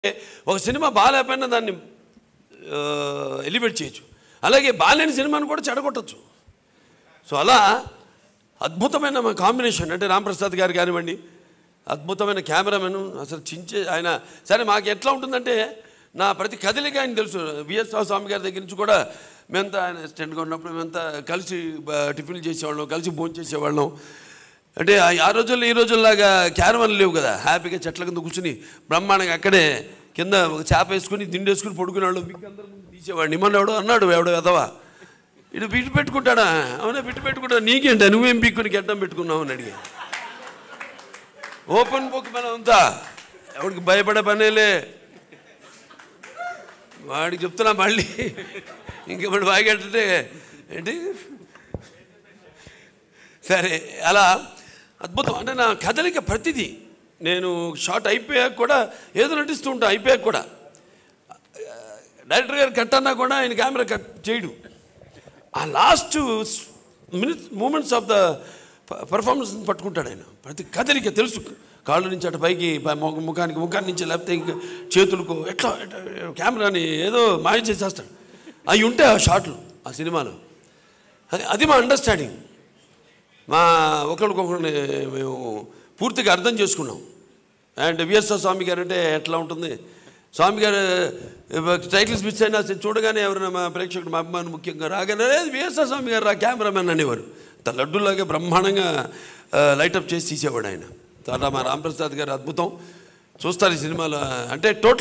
ఒక సినిమా బాగాలేకపోయినా దాన్ని ఎలివేట్ చేయొచ్చు అలాగే బాగాలేని సినిమాను కూడా చెడగొట్టచ్చు సో అలా అద్భుతమైన మా కాంబినేషన్ అంటే రాంప్రసాద్ గారు కానివ్వండి అద్భుతమైన కెమెరామెన్ అసలు చించే ఆయన సరే మాకు ఎట్లా ఉంటుందంటే నా ప్రతి కదలిక ఆయన తెలుసు విఎస్ రావు స్వామి గారి దగ్గర నుంచి కూడా మేమంతా ఆయన అసిస్టెంట్గా ఉన్నప్పుడు మేమంతా కలిసి బ- టిఫిన్లు చేసేవాళ్ళం కలిసి భోజనం చేసేవాళ్ళం అంటే ఆ- ఆ రోజుల్లో ఈ రోజుల్లాగా క్యారవన్ లేవు కదా హ్యాపీగా చెట్ల కింద కూర్చుని బ్రహ్మాండంగా అక్కడే కింద ఒక చేప వేసుకుని దిండేసుకుని పడుకునేవాళ్ళు మీకు అందరూ ముందు తీసేవాడిని మొన్న ఎవడో అన్నాడు ఎవడో కదవా ఇటు బిట్టు పెట్టుకుంటాడా అవునా బిట్టు పెట్టుకుంటా నీకేంట నువ్వేం పీక్కుని గడ్డం పెట్టుకున్నావు అని అడిగా ఓపెన్ బుక్ మనం అంతా ఎవరికి భయపడే పనేలే వాడికి చెప్తున్నా మళ్ళీ ఇంకెప్పుడు బాగెట్టే ఏంటి సరే అలా అద్భుతం అంటే నా కదలిక ప్రతిదీ నేను షార్ట్ అయిపోయాక కూడా ఏదో నటిస్తూ ఉంటా అయిపోయాక కూడా డైరెక్టర్ గారు కట్ అన్నా కూడా ఆయన కెమెరా కట్ చేయడు ఆ last minutes moments of the performance పట్టుకుంటాడు ఆయన ప్రతి కదలిక తెలుసు కాళ్ళ నుంచి అటు పైకి పై ముఖ- ముఖానికి ముఖాన్ని నుంచి లేకపోతే ఇంకా చేతులకు ఎట్లా ఎట్లా కెమెరాని ఏదో మాయ చేసేస్తాడు అవి ఉంటే ఆ షాట్లు ఆ సినిమాలో అది అది మా అండర్స్టాండింగ్ మా ఒకరికొకరిని మేము పూర్తిగా అర్థం చేసుకున్నాం అండ్ విఎస్ఆర్ స్వామి గారు అంటే ఎట్లా ఉంటుంది స్వామి గారు టైటిల్స్ మిస్ అయినా అసలు చూడగానే ఎవరైనా మా ప్రేక్షకుడు మా అభిమానులు ముఖ్యంగా రాగానే "ఏ, విఎస్ఆర్ స్వామి గారు రా కెమెరామెన్ అనేవారు అంత లడ్డులాగా బ్రహ్మాండంగా లైటప్ చేసి తీసేవాడు ఆయన తర్వాత మా రాంప్రసాద్ గారు అద్భుతం చూస్తారు ఈ సినిమాలో అంటే టోటల్